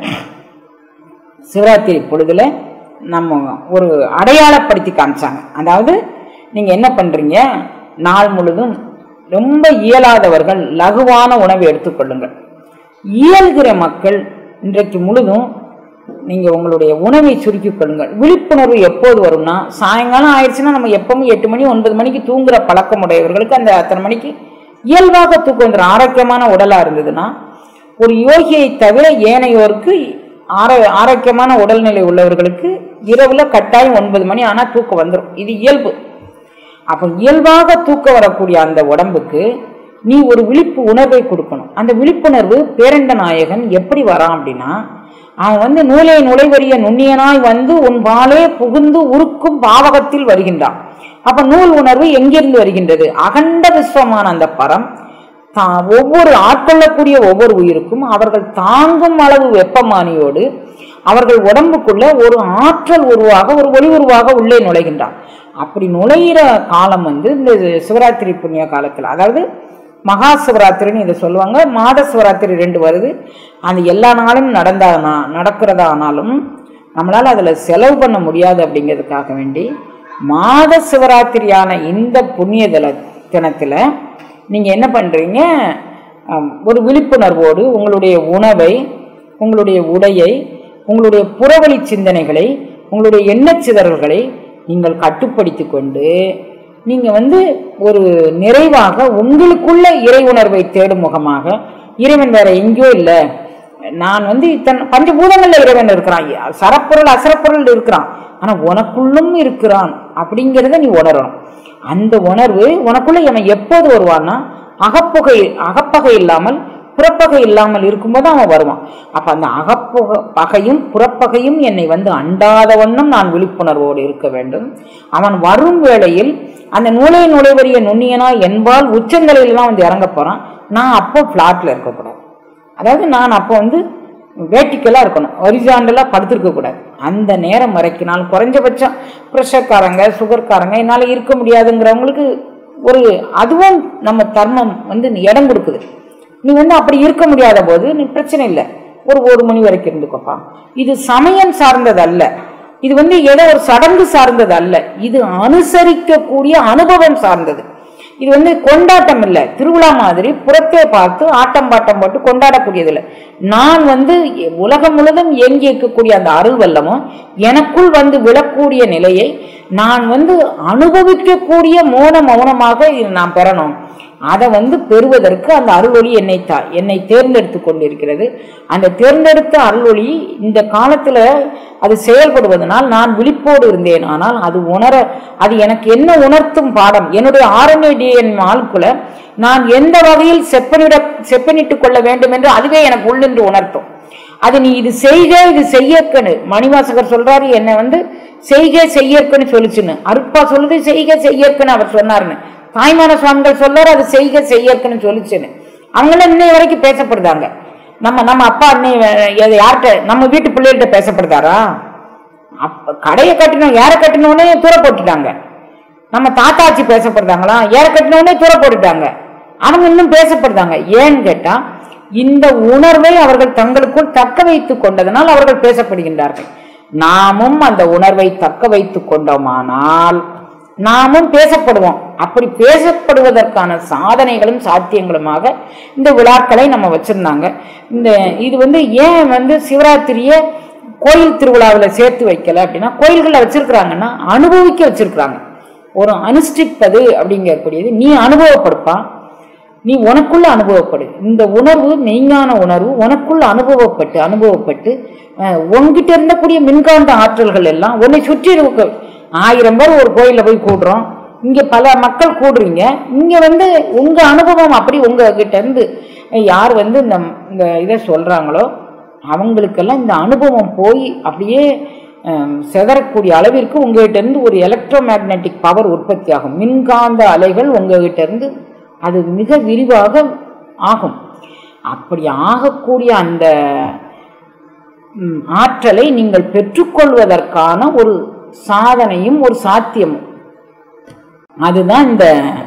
சிவராத்திரி பொழுதுல நம்ம ஒரு அடையாளப்படுத்தி காமிச்சாங்க அதாவது நீங்க என்ன பண்றீங்க நாள் முழுதும் ரொம்ப இயலாதவர்கள் லகுவான உணவை எடுத்துக்கொள்ளுங்கள் இயல்கிற மக்கள் இன்றைக்கு முழுதும் நீங்க உங்களுடைய உணவை சுருக்கிக் கொள்ளுங்கள் விழிப்புணர்வு எப்போது வரும்னா சாயங்காலம் ஆயிடுச்சுன்னா நம்ம எப்பவும் எட்டு மணி ஒன்பது மணிக்கு தூங்குற பழக்கம் உடையவர்களுக்கு அந்த அத்தனை மணிக்கு இயல்பாக தூக்கம் வந்துடும் ஆரோக்கியமான உடலா இருந்ததுன்னா ஒரு யோகியை தவிர ஏனையோருக்கு ஆரோ ஆரோக்கியமான உடல்நிலை உள்ளவர்களுக்கு இரவுல கட்டாயம் ஒன்பது மணி ஆனா தூக்கம் வந்துடும் இது இயல்பு அப்போ இயல்பாக தூக்கம் வரக்கூடிய அந்த உடம்புக்கு நீ ஒரு விழிப்பு உணர்வை கொடுக்கணும் அந்த விழிப்புணர்வு பேரண்ட நாயகன் எப்படி வரான் அப்படின்னா அவன் வந்து நூலை நுழைவறிய நுண்ணியனாய் வந்து உன் பாலே புகுந்து உருக்கும் பாவகத்தில் வருகின்றான் அப்ப நூல் உணர்வு எங்கிருந்து வருகின்றது அகண்ட விஸ்வமான அந்த பரம் தா- ஒவ்வொரு ஆட்கொள்ளக்கூடிய ஒவ்வொரு உயிருக்கும் அவர்கள் தாங்கும் அளவு வெப்பமானியோடு அவர்கள் உடம்புக்குள்ள ஒரு ஆற்றல் உருவாக ஒரு ஒளி உருவாக உள்ளே நுழைகின்றான் அப்படி நுழையிற காலம் வந்து இந்த சிவராத்திரி புண்ணிய காலத்துல அதாவது மகா சிவராத்திரின்னு இதை சொல்லுவாங்க மாத சிவராத்திரி ரெண்டு வருது அது எல்லா நாளும் நடந்தானா நடக்கிறதா ஆனாலும் நம்மளால அதுல செலவு பண்ண முடியாது அப்படிங்கிறதுக்காக வேண்டி மாத சிவராத்திரியான இந்த புண்ணிய தில தினத்துல நீங்க என்ன பண்றீங்க ஆம், ஒரு விழிப்புணர்வோடு உங்களுடைய உணவை உங்களுடைய உடையை உங்களுடைய புறவழி சிந்தனைகளை உங்களுடைய எண்ணச் சிதறல்களை நீங்கள் கட்டுப்படுத்தி கொண்டு நீங்க வந்து ஒரு நிறைவாக உங்களுக்குள்ள இறை உணர்வை தேடும் முகமாக இறைவன் வேற எங்கேயோ இல்லை நான் வந்து இத்தனை பஞ்சபூதங்கள்ல இறைவன் இருக்கிறான் சரப்பொருள் அசரப்பொருள் இருக்கிறான் ஆனா உனக்குள்ளும் இருக்கிறான் அப்படிங்கிறத நீ உணரணும் அந்த உணர்வு உனக்குள்ள அவன் எப்போது வருவான்னா அகப்புகை அகப்பகை இல்லாமல் புறப்பகை இல்லாமல் இருக்கும்போது அவன் வருவான் அப்ப அந்த அகப்புக பகையும் புறப்பகையும் என்னை வந்து அண்டாத வண்ணம் நான் விழிப்புணர்வோடு இருக்க வேண்டும் அவன் வரும் வேளையில் அந்த நூலை நுழைவரிய நுண்ணியனா என்பால் உச்சநிலையில தான் வந்து இறங்க போறான் நான் அப்போ பிளாட்ல இருக்கக்கூடாது அதாவது நான் அப்போ வந்து வேட்டிக்கலாக இருக்கணும் ஒரிஜாண்டலாக படுத்திருக்க கூடாது அந்த நேரம் வரைக்கும் நான் குறைஞ்சபட்சம் ப்ரெஷர்காரங்க சுகர்காரங்க என்னால் இருக்க முடியாதுங்கிறவங்களுக்கு ஒரு அதுவும் நம்ம தர்மம் வந்து இடம் கொடுக்குது நீ வந்து அப்படி இருக்க முடியாத போது நீ பிரச்சனை இல்லை ஒரு ஒரு மணி வரைக்கும் இருந்துக்கோப்பா இது சமயம் சார்ந்தது அல்ல இது வந்து ஏதோ ஒரு சடங்கு சார்ந்தது அல்ல இது அனுசரிக்கக்கூடிய அனுபவம் சார்ந்தது இது வந்து கொண்டாட்டம் இல்லை திருவிழா மாதிரி புறத்தே பார்த்து ஆட்டம் பாட்டம் போட்டு கொண்டாடக்கூடியது இல்லை நான் வந்து உலகம் முழுதும் இயங்கி இருக்கக்கூடிய அந்த அருள் வல்லமும் எனக்குள் வந்து விழக்கூடிய நிலையை நான் வந்து அனுபவிக்கக்கூடிய மௌன மௌனமாக இது நான் பெறணும் அதை வந்து பெறுவதற்கு அந்த அருளொளி என்னை தா என்னை தேர்ந்தெடுத்து கொண்டிருக்கிறது அந்த தேர்ந்தெடுத்த அருளொளி இந்த காலத்தில் அது செயல்படுவதனால் நான் விழிப்போடு இருந்தேன் ஆனால் அது உணர அது எனக்கு என்ன உணர்த்தும் பாடம் என்னுடைய ஆர்என்ஏடிஎன் ஆளுக்குள்ள நான் எந்த வகையில் செப்பனிட செப்பனிட்டுக் கொள்ள வேண்டும் என்று அதுவே எனக்கு உள்ளென்று உணர்த்தும் அது நீ இது செய்க இது செய்யக்கன்னு மணிவாசகர் சொல்றாரு என்னை வந்து செய்க செய்யற்கன்னு சொல்லிச்சுன்னு அருப்பா சொல்லுது செய்க செய்யற்கன்னு அவர் சொன்னாருன்னு தாய்மான சுவாமிகள் சொல்றாரு அது செய்க செய்யற்கன்னு சொல்லிச்சுன்னு அவங்களாம் இன்னை வரைக்கும் பேசப்படுதாங்க நம்ம நம்ம அப்பா அன்னை எதை யார்கிட்ட நம்ம வீட்டு பிள்ளைகள்கிட்ட பேசப்படுதாரா அப்ப கடையை கட்டணும் ஏற கட்டணுன்னே தூர போட்டுட்டாங்க நம்ம தாத்தாச்சி பேசப்படுறாங்களா ஏற கட்டினோடனே தூர போட்டுட்டாங்க அவங்க இன்னும் பேசப்படுறாங்க ஏன்னு கேட்டா இந்த உணர்வை அவர்கள் தங்களுக்குள் தக்க வைத்துக் கொண்டதனால் அவர்கள் பேசப்படுகின்றார்கள் நாமும் அந்த உணர்வை தக்க வைத்துக் கொண்டோமானால் நாமும் பேசப்படுவோம் அப்படி பேசப்படுவதற்கான சாதனைகளும் சாத்தியங்களுமாக இந்த விழாக்களை நம்ம வச்சிருந்தாங்க இந்த இது வந்து ஏன் வந்து சிவராத்திரியை கோயில் திருவிழாவில் சேர்த்து வைக்கல அப்படின்னா கோயில்களில் வச்சிருக்கிறாங்கன்னா அனுபவிக்க வச்சிருக்கிறாங்க ஒரு அனுஷ்டிப்பது அப்படிங்கக்கூடியது நீ அனுபவப்படுப்பா நீ உனக்குள்ள அனுபவப்படு இந்த உணர்வு மெய்ஞான உணர்வு உனக்குள்ள அனுபவப்பட்டு அனுபவப்பட்டு அஹ், உன்கிட்ட இருந்தக்கூடிய மின்காந்த ஆற்றல்கள் எல்லாம் உன்னை சுற்றி இருக்க ஆயிரம் பேர் ஒரு கோயிலில் போய் கூடுறோம் இங்க பல மக்கள் கூடுறீங்க இங்க வந்து உங்க அனுபவம் அப்படி உங்ககிட்ட இருந்து யார் வந்து இந்த இந்த இதை சொல்றாங்களோ அவங்களுக்கெல்லாம் இந்த அனுபவம் போய் அப்படியே அஹ், சிதறக்கூடிய அளவிற்கு உங்ககிட்ட இருந்து ஒரு எலக்ட்ரோ மேக்னெட்டிக் பவர் உற்பத்தி ஆகும் மின்காந்த அலைகள் உங்ககிட்ட இருந்து அது மிக விரிவாக ஆகும் அப்படி ஆகக்கூடிய அந்த ம், ஆற்றலை நீங்கள் பெற்றுக்கொள்வதற்கான ஒரு சாதனையும் ஒரு சாத்தியமும் அதுதான் இந்த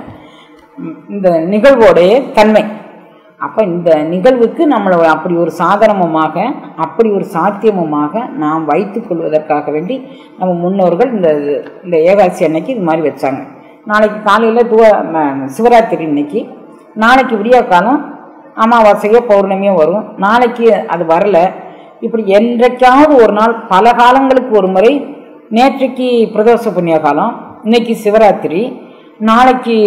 ம், இந்த நிகழ்வோடைய தன்மை அப்போ இந்த நிகழ்வுக்கு நம்மளை அப்படி ஒரு சாதனமுமாக அப்படி ஒரு சாத்தியமுமாக நாம் வைத்துக் கொள்வதற்காக வேண்டி நம்ம முன்னோர்கள் இந்த இந்த ஏகாசி அன்னைக்கு இது மாதிரி வச்சாங்க நாளைக்கு காலையில் துவ ம- சிவராத்திரி இன்னைக்கு நாளைக்கு விடிய காலம் அமாவாசையோ பௌர்ணமியோ வரும் நாளைக்கு அது வரல இப்படி என்றைக்காவது ஒரு நாள் பல காலங்களுக்கு ஒரு முறை நேற்றைக்கு பிரதோஷ புண்ணிய காலம் இன்னைக்கு சிவராத்திரி நாளைக்கு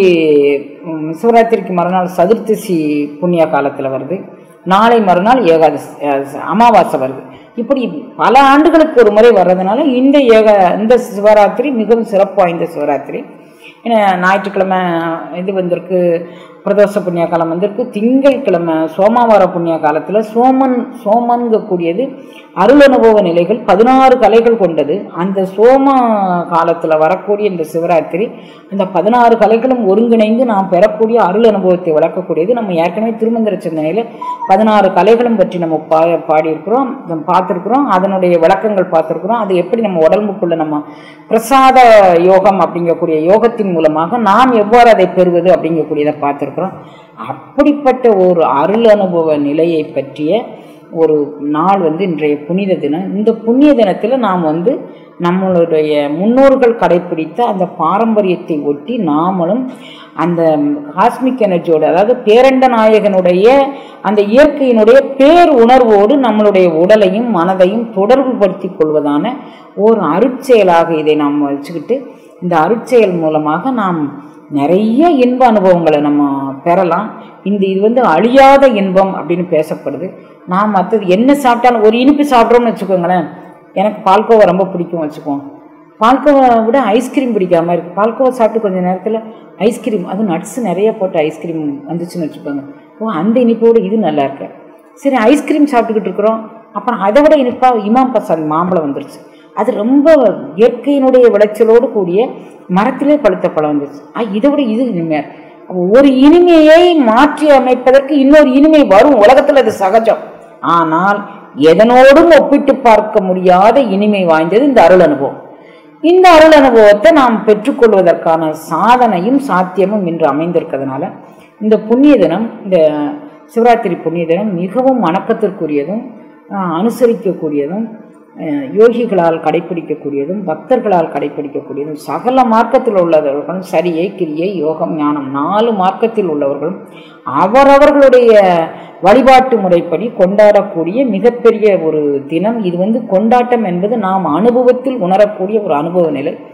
ம், சிவராத்திரிக்கு மறுநாள் சதுர்த்தசி புண்ணிய காலத்தில் வருது நாளை மறுநாள் ஏகாதசி அஹ், அமாவாசை வருது இப்படி பல ஆண்டுகளுக்கு ஒரு முறை வர்றதுனால இந்த ஏக இந்த சிவராத்திரி மிகவும் சிறப்பு வாய்ந்த சிவராத்திரி ஏன்னா ஞாயிற்றுக்கிழமை இது வந்திருக்கு பிரதோஷ புண்ணிய காலம் வந்திருக்கு திங்கட்கிழமை சோமாவார புண்ணிய காலத்தில் சோமன் சோமன்கக்கூடியது அருள் அனுபவ நிலைகள் பதினாறு கலைகள் கொண்டது அந்த சோம காலத்தில் வரக்கூடிய இந்த சிவராத்திரி அந்த பதினாறு கலைகளும் ஒருங்கிணைந்து நாம் பெறக்கூடிய அருள் அனுபவத்தை விளக்கக்கூடியது நம்ம ஏற்கனவே திருமந்திர சிந்தனையில் பதினாறு கலைகளும் பற்றி நம்ம பா பாடியிருக்கிறோம் நம்ம பார்த்துருக்குறோம் அதனுடைய விளக்கங்கள் பார்த்துருக்குறோம் அது எப்படி நம்ம உடம்புக்குள்ள நம்ம பிரசாத யோகம் அப்படிங்கக்கூடிய யோகத்தின் மூலமாக நாம் எவ்வாறு அதை பெறுவது அப்படிங்கக்கூடியதை பார்த்துருக்குறோம் அப்படிப்பட்ட ஒரு அருள் அனுபவ நிலையை பற்றிய ஒரு நாள் வந்து இன்றைய புனித தினம் இந்த புண்ணிய தினத்தில் நாம் வந்து நம்மளுடைய முன்னோர்கள் கடைப்பிடித்த அந்த பாரம்பரியத்தை ஒட்டி நாமளும் அந்த காஸ்மிக் எனர்ஜியோட அதாவது பேரண்ட நாயகனுடைய அந்த இயற்கையினுடைய பேர் உணர்வோடு நம்மளுடைய உடலையும் மனதையும் தொடர்பு படுத்திக் கொள்வதான ஒரு அருட்செயலாக இதை நாம் வச்சுக்கிட்டு இந்த அருட்செயல் மூலமாக நாம் நிறைய இன்ப அனுபவங்களை நம்ம பெறலாம் இந்த இது வந்து அழியாத இன்பம் அப்படின்னு பேசப்படுது நான் மற்றது என்ன சாப்பிட்டாலும் ஒரு இனிப்பு சாப்பிட்றோம்னு வச்சுக்கோங்களேன் எனக்கு பால்கோவா ரொம்ப பிடிக்கும் வச்சுக்கோங்க பால்கோவா விட ஐஸ்கிரீம் பிடிக்காம இருக்கு பால்கோவா சாப்பிட்டு கொஞ்ச நேரத்தில் ஐஸ்கிரீம் அது நட்ஸ் நிறைய போட்டு ஐஸ்கிரீம் வந்துச்சுன்னு வச்சுக்கோங்க ஓ அந்த இனிப்போடு இது நல்லா இருக்கு சரி ஐஸ்கிரீம் சாப்பிட்டுக்கிட்டு இருக்கிறோம் அப்புறம் அதை விட இனிப்பா இமாம் பசான் மாம்பழம் வந்துருச்சு அது ரொம்ப இயற்கையினுடைய விளைச்சலோடு கூடிய மரத்திலே பழுத்த பழம் வந்துருச்சு ஆ, இதை விட இது இனிமையா இருக்கு. அப்போ ஒரு இனிமையை மாற்றி அமைப்பதற்கு இன்னொரு இனிமை வரும் உலகத்தில் அது சகஜம் ஆனால் எதனோடும் ஒப்பிட்டு பார்க்க முடியாத இனிமை வாய்ந்தது இந்த அருள் அனுபவம் இந்த அருள் அனுபவத்தை நாம் பெற்றுக்கொள்வதற்கான சாதனையும் சாத்தியமும் இன்று அமைந்திருக்கிறதுனால இந்த புண்ணிய தினம் இந்த சிவராத்திரி புண்ணிய தினம் மிகவும் வணக்கத்திற்குரியதும் ஆஹ், அனுசரிக்கக்கூடியதும் அஹ், யோகிகளால் கடைப்பிடிக்கக்கூடியதும் பக்தர்களால் கடைப்பிடிக்கக்கூடியதும் சகல மார்க்கத்தில் உள்ளவர்களும் சரியை கிரியை யோகம் ஞானம் நாலு மார்க்கத்தில் உள்ளவர்களும் அவரவர்களுடைய வழிபாட்டு முறைப்படி கொண்டாடக்கூடிய மிகப்பெரிய ஒரு தினம் இது வந்து கொண்டாட்டம் என்பது நாம் அனுபவத்தில் உணரக்கூடிய ஒரு அனுபவ நிலை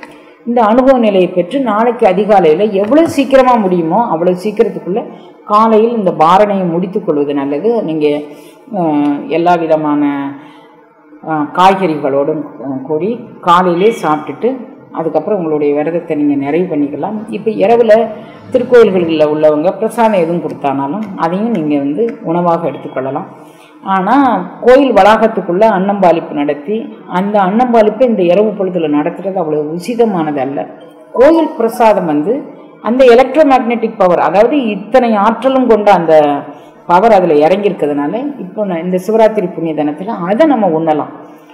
இந்த அனுபவ நிலையை பெற்று நாளைக்கு அதிகாலையில் எவ்வளோ சீக்கிரமாக முடியுமோ அவ்வளோ சீக்கிரத்துக்குள்ளே காலையில் இந்த பாரணையை முடித்துக் கொள்வது நல்லது நீங்கள் எல்லா விதமான அஹ், காய்கறிகளோடும் அஹ், கூடி காலையிலே சாப்பிட்டுட்டு அதுக்கப்புறம் உங்களுடைய விரதத்தை நீங்கள் நிறைவு பண்ணிக்கலாம் இப்போ இரவில் திருக்கோயில்களில் உள்ளவங்க பிரசாதம் எதுவும் கொடுத்தானாலும் அதையும் நீங்கள் வந்து உணவாக எடுத்துக்கொள்ளலாம் ஆனால் கோயில் வளாகத்துக்குள்ளே அன்னம்பாலிப்பு நடத்தி அந்த அன்னம்பாலிப்பை இந்த இரவு பொழுதில் நடத்துறது அவ்வளோ உசிதமானது அல்ல கோயில் பிரசாதம் வந்து அந்த எலக்ட்ரோ மேக்னெட்டிக் பவர் அதாவது இத்தனை ஆற்றலும் கொண்ட அந்த பவர் அதில் இறங்கியிருக்கிறதுனால இப்போ நான் இந்த சிவராத்திரி புண்ணிய தினத்தில் அதை நம்ம உண்ணலாம்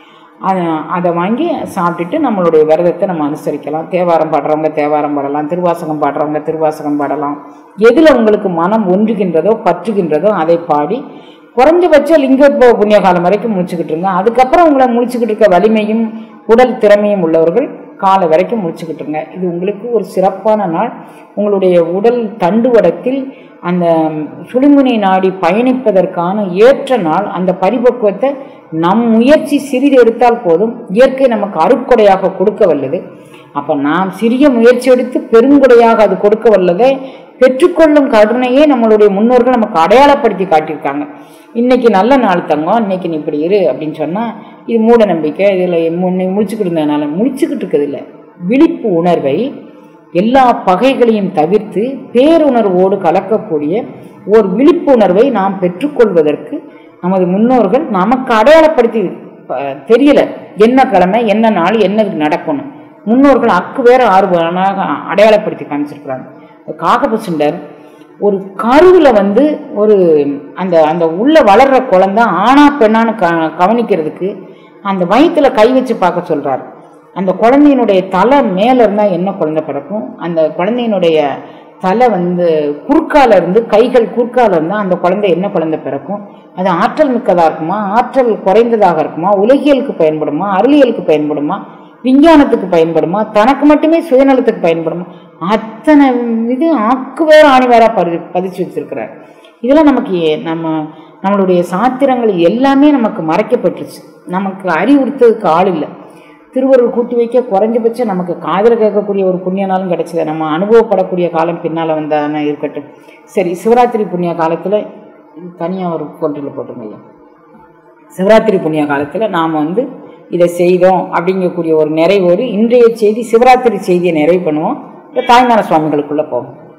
அதை அதை வாங்கி சாப்பிட்டுட்டு நம்மளுடைய விரதத்தை நம்ம அனுசரிக்கலாம் தேவாரம் பாடுறவங்க தேவாரம் பாடலாம் திருவாசகம் பாடுறவங்க திருவாசகம் பாடலாம் எதில் உங்களுக்கு மனம் ஒன்றுகின்றதோ பற்றுகின்றதோ அதை பாடி குறைஞ்சபட்ச லிங்க பு- புண்ணிய காலம் வரைக்கும் முடிச்சுக்கிட்டு இருங்க அதுக்கப்புறம் உங்களை முடிச்சுக்கிட்டு இருக்க வலிமையும் உடல் திறமையும் உள்ளவர்கள் காலை வரைக்கும் முடிச்சுக்கிட்டு இருங்க இது உங்களுக்கு ஒரு சிறப்பான நாள் உங்களுடைய உடல் தண்டுவடத்தில் அந்த சுழிமுனை நாடி பயணிப்பதற்கான ஏற்ற நாள் அந்த பரிபக்குவத்தை நம் முயற்சி சிறிது எடுத்தால் போதும் இயற்கை நமக்கு அருட்கொடையாக கொடுக்க வல்லது அப்போ நாம் சிறிய முயற்சி எடுத்து பெருங்கொடையாக அது கொடுக்க வல்லதை பெற்றுக்கொள்ளும் கருணையே நம்மளுடைய முன்னோர்கள் நமக்கு அடையாளப்படுத்தி காட்டியிருக்காங்க இன்னைக்கு நல்ல நாள் தங்கம் இன்னைக்கு நீ இப்படி இரு அப்படின்னு சொன்னால் இது மூட நம்பிக்கை இதில் முன்னை முழிச்சுக்கிட்டு இருந்ததுனால முழிச்சுக்கிட்டு இருக்கிறதில்ல விழிப்பு உணர்வை எல்லா பகைகளையும் தவிர்த்து பேருணர்வோடு கலக்கக்கூடிய ஒரு விழிப்புணர்வை நாம் பெற்றுக்கொள்வதற்கு நமது முன்னோர்கள் நமக்கு அடையாளப்படுத்தி ப- தெரியல என்ன கிழமை என்ன நாள் என்ன நடக்கணும் முன்னோர்கள் அக்கு வேற ஆர்வமாக அடையாளப்படுத்தி காமிச்சிருக்கிறாங்க காகபசுண்டர் ஒரு கருவில் வந்து ஒரு அந்த அந்த உள்ள வளர்ற குழந்தை ஆணா பெண்ணான்னு க கவனிக்கிறதுக்கு அந்த வயித்துல கை வச்சு பார்க்க சொல்றாரு அந்த குழந்தையினுடைய தலை மேல இருந்தா என்ன குழந்தை பிறக்கும் அந்த குழந்தையினுடைய தலை வந்து குறுக்கால இருந்து கைகள் குறுக்கால இருந்தா அந்த குழந்தை என்ன குழந்தை பிறக்கும் அது ஆற்றல் மிக்கதா இருக்குமா ஆற்றல் குறைந்ததாக இருக்குமா உலகியலுக்கு பயன்படுமா அருளியலுக்கு பயன்படுமா விஞ்ஞானத்துக்கு பயன்படுமா தனக்கு மட்டுமே சுயநலத்துக்கு பயன்படுமா அத்தனை இது ஆக்கு வேற ஆணி வேற பதி பதிச்சு வச்சிருக்கிறார் இதெல்லாம் நமக்கு ஏ- நம்ம நம்மளுடைய சாத்திரங்கள் எல்லாமே நமக்கு மறைக்கப்பட்டுருச்சு நமக்கு அறிவுறுத்ததுக்கு ஆள் இல்லை திருவருள் கூட்டி வைக்க குறைஞ்சபட்சம் நமக்கு காதில் கேட்கக்கூடிய ஒரு புண்ணிய நாளும் கிடைச்சது நம்ம அனுபவப்படக்கூடிய காலம் பின்னால் வந்தானே இருக்கட்டும் சரி சிவராத்திரி புண்ணிய காலத்தில் தனியாக ஒரு கொன்றில் போட்டுருங்க சிவராத்திரி புண்ணிய காலத்தில் நாம் வந்து இதை செய்தோம் அப்படிங்கக்கூடிய ஒரு நிறைவோடு இன்றைய செய்தி சிவராத்திரி செய்தியை நிறைவு பண்ணுவோம் இப்போ தாய்மான சுவாமிகளுக்குள்ளே போவோம்